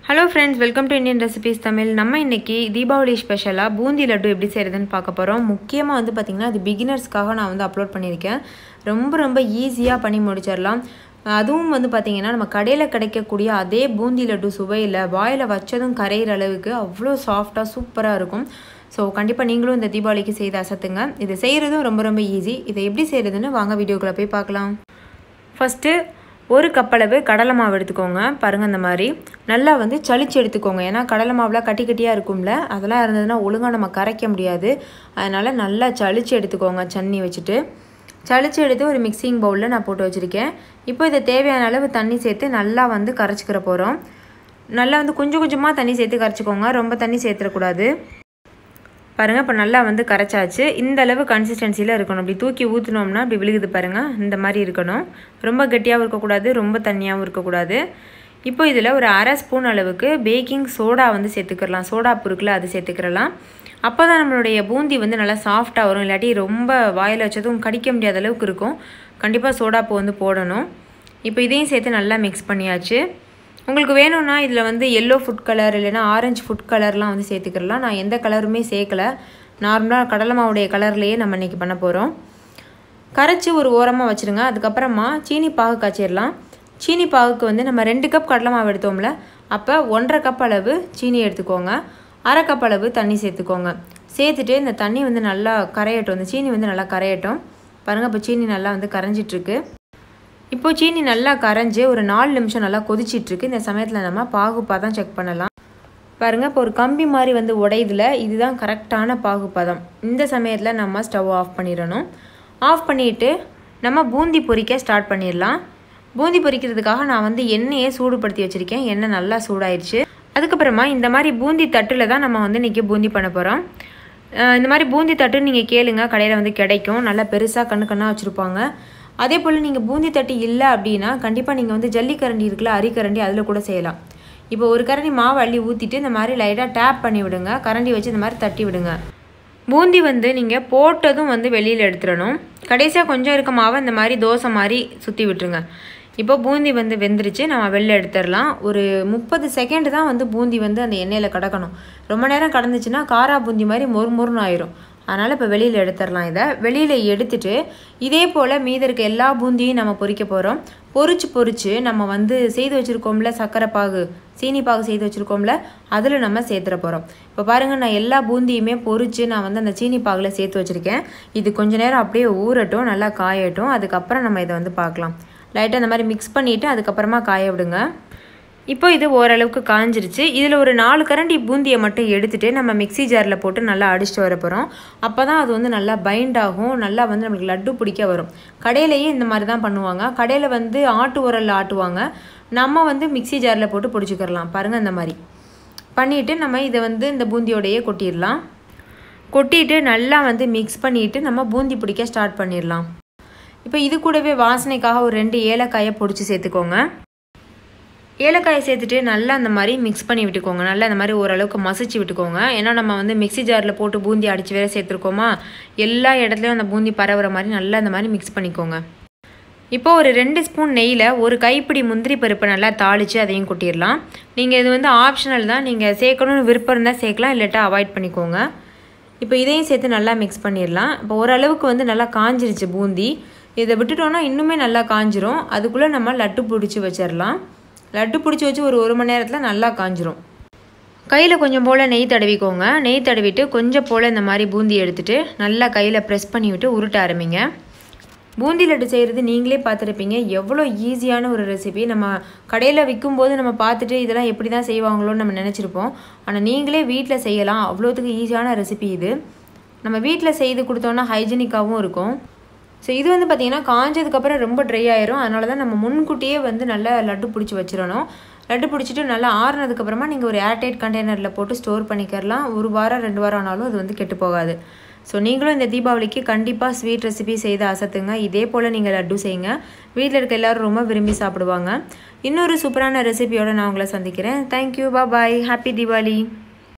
hello friends welcome to Indian recipes Tamil நம்ம இன்னைக்கு தீபாவளி ஸ்பெஷலாக பூந்தி லட்டு எப்படி செய்கிறதுன்னு பார்க்க போகிறோம் முக்கியமாக வந்து பார்த்திங்கன்னா அது பிகினர்ஸ்க்காக நான் வந்து அப்லோட் பண்ணியிருக்கேன் ரொம்ப ரொம்ப ஈஸியாக பண்ணி முடிச்சிடலாம் அதுவும் வந்து பார்த்திங்கன்னா நம்ம கடையில் கிடைக்கக்கூடிய அதே பூந்தி லட்டு சுவையில் வாயில் வச்சதும் கரையிற அளவுக்கு அவ்வளோ சாஃப்டாக சூப்பராக இருக்கும் ஸோ கண்டிப்பாக நீங்களும் இந்த தீபாவளிக்கு செய்து அசத்துங்க இது செய்கிறதும் ரொம்ப ரொம்ப ஈஸி இதை எப்படி செய்கிறதுன்னு வாங்க வீடியோக்குள்ளே போய் பார்க்கலாம் ஃபஸ்ட்டு ஒரு கப்பளவு கடலை மாவு எடுத்துக்கோங்க பாருங்கள் இந்த மாதிரி நல்லா வந்து சளிச்சு எடுத்துக்கோங்க ஏன்னா கடலை மாவுலாம் கட்டி கட்டியாக இருக்கும்ல அதெல்லாம் இருந்ததுன்னா ஒழுங்காக நம்ம கரைக்க முடியாது அதனால் நல்லா சளிச்சு எடுத்துக்கோங்க சன்னி வச்சுட்டு சளிச்சு எடுத்து ஒரு மிக்சிங் பவுலில் நான் போட்டு வச்சுருக்கேன் இப்போ இதை தேவையான அளவு தண்ணி சேர்த்து நல்லா வந்து கரைச்சிக்கிற போகிறோம் நல்லா வந்து கொஞ்சம் கொஞ்சமாக தண்ணி சேர்த்து கரைச்சிக்கோங்க ரொம்ப தண்ணி சேர்த்துடக்கூடாது பாருங்கள் இப்போ நல்லா வந்து கரைச்சாச்சு இந்த அளவு கன்சிஸ்டன்சியில் இருக்கணும் இப்படி தூக்கி ஊற்றினோம்னா இப்படி விழுகுது பாருங்கள் இந்த மாதிரி இருக்கணும் ரொம்ப கெட்டியாகவும் இருக்கக்கூடாது ரொம்ப தண்ணியாகவும் இருக்கக்கூடாது இப்போ இதில் ஒரு அரை ஸ்பூன் அளவுக்கு பேக்கிங் சோடா வந்து சேர்த்துக்கிறலாம் சோடா பொருட்களை அது சேர்த்துக்கிறலாம் அப்போ தான் நம்மளுடைய பூந்தி வந்து நல்லா சாஃப்டாக வரும் இல்லாட்டி ரொம்ப வாயில் வச்சதும் கடிக்க முடியாத அளவுக்கு இருக்கும் கண்டிப்பாக சோடாப்பு வந்து போடணும் இப்போ இதையும் சேர்த்து நல்லா மிக்ஸ் பண்ணியாச்சு உங்களுக்கு வேணும்னா இதில் வந்து எல்லோ ஃபுட் கலர் இல்லைனா ஆரஞ்சு ஃபுட் கலர்லாம் வந்து சேர்த்துக்கிறலாம் நான் எந்த கலருமே சேர்க்கல நார்மலாக கடலை மாவுடைய கலர்லேயே நம்ம இன்றைக்கி பண்ண போகிறோம் கரைச்சி ஒரு ஓரமாக வச்சுருங்க அதுக்கப்புறமா சீனி பாகு காய்ச்சிடலாம் சீனி பாகுக்கு வந்து நம்ம ரெண்டு கப் கடலை மாவு எடுத்தோம்ல அப்போ ஒன்றரை கப் அளவு சீனி எடுத்துக்கோங்க அரை கப் அளவு தண்ணி சேர்த்துக்கோங்க சேர்த்துட்டு இந்த தண்ணி வந்து நல்லா கரையட்டும் இந்த சீனி வந்து நல்லா கரையட்டும் பாருங்கள் இப்போ சீனி நல்லா வந்து கரைஞ்சிட்ருக்கு இப்போ சீனி நல்லா கரைஞ்சி ஒரு நாலு நிமிஷம் நல்லா கொதிச்சிட்ருக்கு இந்த சமயத்தில் நம்ம பாகுப்பாதம் செக் பண்ணலாம் பாருங்கள் இப்போ ஒரு கம்பி மாதிரி வந்து உடையுதுல இதுதான் கரெக்டான பாகுப்பதம் இந்த சமயத்தில் நம்ம ஸ்டவ் ஆஃப் பண்ணிடணும் ஆஃப் பண்ணிவிட்டு நம்ம பூந்தி பொரிக்க ஸ்டார்ட் பண்ணிடலாம் பூந்தி பொரிக்கிறதுக்காக நான் வந்து எண்ணெயை சூடுபடுத்தி வச்சுருக்கேன் எண்ணெய் நல்லா சூடாயிடுச்சு அதுக்கப்புறமா இந்த மாதிரி பூந்தி தட்டில் தான் நம்ம வந்து இன்றைக்கி பூந்தி பண்ண போகிறோம் இந்த மாதிரி பூந்தி தட்டு நீங்கள் கேளுங்க கடையில் வந்து கிடைக்கும் நல்லா பெருசாக கண்ணு கண்ணாக வச்சுருப்பாங்க அதே போல் நீங்கள் பூந்தி தட்டு இல்லை அப்படின்னா கண்டிப்பாக நீங்கள் வந்து ஜல்லிக்கரண்டி இருக்குல்ல அரிக்கரண்டி அதில் கூட செய்யலாம் இப்போ ஒரு கரண்டி மாவு அள்ளி ஊற்றிட்டு இந்த மாதிரி லைட்டாக டேப் பண்ணி விடுங்க கரண்டி வச்சு இந்த மாதிரி தட்டி விடுங்க பூந்தி வந்து நீங்கள் போட்டதும் வந்து வெளியில் எடுத்துடணும் கடைசியாக கொஞ்சம் இருக்க மாவை இந்த மாதிரி தோசை மாதிரி சுற்றி விட்டுருங்க இப்போ பூந்தி வந்து வெந்துருச்சு நம்ம வெளில எடுத்துடலாம் ஒரு முப்பது செகண்ட் தான் வந்து பூந்தி வந்து அந்த எண்ணெயில் கிடக்கணும் ரொம்ப நேரம் கடந்துச்சுன்னா காரா பூந்தி மாதிரி மொறு மொறுன்னு ஆயிரும் அதனால் இப்போ வெளியில் எடுத்துடலாம் இதை வெளியில் எடுத்துட்டு இதே போல் மீத இருக்க எல்லா பூந்தியும் நம்ம பொரிக்க போகிறோம் பொரிச்சு பொரிச்சு நம்ம வந்து செய்து வச்சுருக்கோம்ல சர்க்கரை பாகு சீனி பாகு செய்து வச்சுருக்கோம்ல அதில் நம்ம சேர்த்துற போகிறோம் இப்போ பாருங்கள் நான் எல்லா பூந்தியுமே பொரிச்சு நான் வந்து அந்த சீனி பாகில் சேர்த்து வச்சுருக்கேன் இது கொஞ்ச நேரம் அப்படியே ஊறட்டும் நல்லா காயட்டும் அதுக்கப்புறம் நம்ம இதை வந்து பார்க்கலாம் லைட்டாக இந்த மாதிரி மிக்ஸ் பண்ணிவிட்டு அதுக்கப்புறமா காய விடுங்க இப்போ இது ஓரளவுக்கு காஞ்சிருச்சு இதில் ஒரு நாலு கரண்டி பூந்தியை மட்டும் எடுத்துகிட்டு நம்ம மிக்சி ஜாரில் போட்டு நல்லா அடிச்சுட்டு வர போகிறோம் அப்போ தான் அது வந்து நல்லா பைண்ட் ஆகும் நல்லா வந்து நம்மளுக்கு லட்டு பிடிக்க வரும் கடையிலேயே இந்த மாதிரி தான் பண்ணுவாங்க கடையில் வந்து ஆட்டு உரலில் ஆட்டுவாங்க நம்ம வந்து மிக்சி ஜாரில் போட்டு பிடிச்சிக்கிறலாம் பாருங்கள் இந்த மாதிரி பண்ணிவிட்டு நம்ம இதை வந்து இந்த பூந்தியோடையே கொட்டிடலாம் கொட்டிட்டு நல்லா வந்து மிக்ஸ் பண்ணிவிட்டு நம்ம பூந்தி பிடிக்க ஸ்டார்ட் பண்ணிடலாம் இப்போ இது கூடவே வாசனைக்காக ஒரு ரெண்டு ஏலக்காயை பொடிச்சு சேர்த்துக்கோங்க ஏலக்காயை சேர்த்துட்டு நல்லா அந்த மாதிரி மிக்ஸ் பண்ணி விட்டுக்கோங்க நல்லா அந்த மாதிரி ஓரளவுக்கு மசிச்சு விட்டுக்கோங்க ஏன்னா நம்ம வந்து மிக்சி ஜாரில் போட்டு பூந்தி அடித்து வேற சேர்த்துருக்கோமா எல்லா இடத்துலையும் அந்த பூந்தி பரவுற மாதிரி நல்லா அந்த மாதிரி மிக்ஸ் பண்ணிக்கோங்க இப்போ ஒரு ரெண்டு ஸ்பூன் நெய்யில் ஒரு கைப்பிடி முந்திரி பருப்பை நல்லா தாளித்து அதையும் கொட்டிடலாம் நீங்கள் இது வந்து ஆப்ஷனல் தான் நீங்கள் சேர்க்கணும்னு விருப்பம் இருந்தால் சேர்க்கலாம் இல்லாட்டா அவாய்ட் பண்ணிக்கோங்க இப்போ இதையும் சேர்த்து நல்லா மிக்ஸ் பண்ணிடலாம் இப்போ ஓரளவுக்கு வந்து நல்லா காஞ்சிருச்சு பூந்தி இதை விட்டுட்டோன்னா இன்னுமே நல்லா காஞ்சிரும் அதுக்குள்ளே நம்ம லட்டு பிடிச்சி வச்சிடலாம் லட்டு பிடிச்சி வச்சு ஒரு ஒரு மணி நேரத்தில் நல்லா காஞ்சிரும் கையில் கொஞ்சம் போல் நெய் தடவிக்கோங்க நெய் தடவிட்டு கொஞ்சம் போல் இந்த மாதிரி பூந்தி எடுத்துகிட்டு நல்லா கையில் ப்ரெஸ் பண்ணி விட்டு உருட்ட ஆரம்பிங்க பூந்தி லட்டு செய்கிறது நீங்களே பார்த்துருப்பீங்க எவ்வளோ ஈஸியான ஒரு ரெசிபி நம்ம கடையில் விற்கும்போது நம்ம பார்த்துட்டு இதெல்லாம் எப்படி தான் செய்வாங்களோன்னு நம்ம நினச்சிருப்போம் ஆனால் நீங்களே வீட்டில் செய்யலாம் அவ்வளோத்துக்கு ஈஸியான ரெசிபி இது நம்ம வீட்டில் செய்து கொடுத்தோன்னா ஹைஜீனிக்காகவும் இருக்கும் ஸோ இது வந்து பார்த்திங்கன்னா காஞ்சதுக்கப்புறம் ரொம்ப ட்ரை ஆயிரும் அதனால தான் நம்ம முன்கூட்டியே வந்து நல்லா லட்டு பிடிச்சி வச்சிடணும் லட்டு பிடிச்சிட்டு நல்லா ஆறுனதுக்கப்புறமா நீங்கள் ஒரு ஏர்டைட் கண்டெய்னரில் போட்டு ஸ்டோர் பண்ணிக்கிறலாம் ஒரு வாரம் ரெண்டு வாரம் ஆனாலும் அது வந்து கெட்டு போகாது ஸோ நீங்களும் இந்த தீபாவளிக்கு கண்டிப்பாக ஸ்வீட் ரெசிபி செய்து அசத்துங்க இதே போல் நீங்கள் லட்டு செய்யுங்க வீட்டில் இருக்க எல்லோரும் ரொம்ப விரும்பி சாப்பிடுவாங்க இன்னொரு சூப்பரான ரெசிபியோடு நான் உங்களை சந்திக்கிறேன் தேங்க்யூ பா பாய் ஹாப்பி தீபாவளி